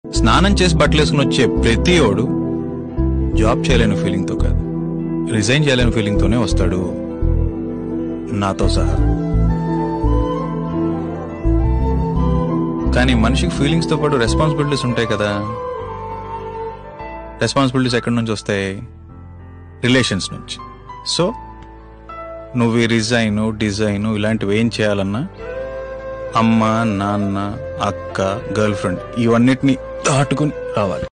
స్నానం చేసి బట్టలు వేసుకుని వచ్చే ప్రతి ఓడు జాబ్ చేయలేని ఫీలింగ్తో కాదు రిజైన్ చేయలేని ఫీలింగ్తోనే వస్తాడు నాతో సహా కానీ మనిషికి ఫీలింగ్స్తో పాటు రెస్పాన్సిబిలిటీస్ ఉంటాయి కదా రెస్పాన్సిబిలిటీస్ ఎక్కడి నుంచి వస్తాయి రిలేషన్స్ నుంచి సో నువ్వు ఈ రిజైన్ డిజైన్ ఇలాంటివి ఏం చేయాలన్నా అమ్మ నాన్న అక్క గర్ల్ ఫ్రెండ్ ఇవన్నిటిని దాటుకుని రావాలి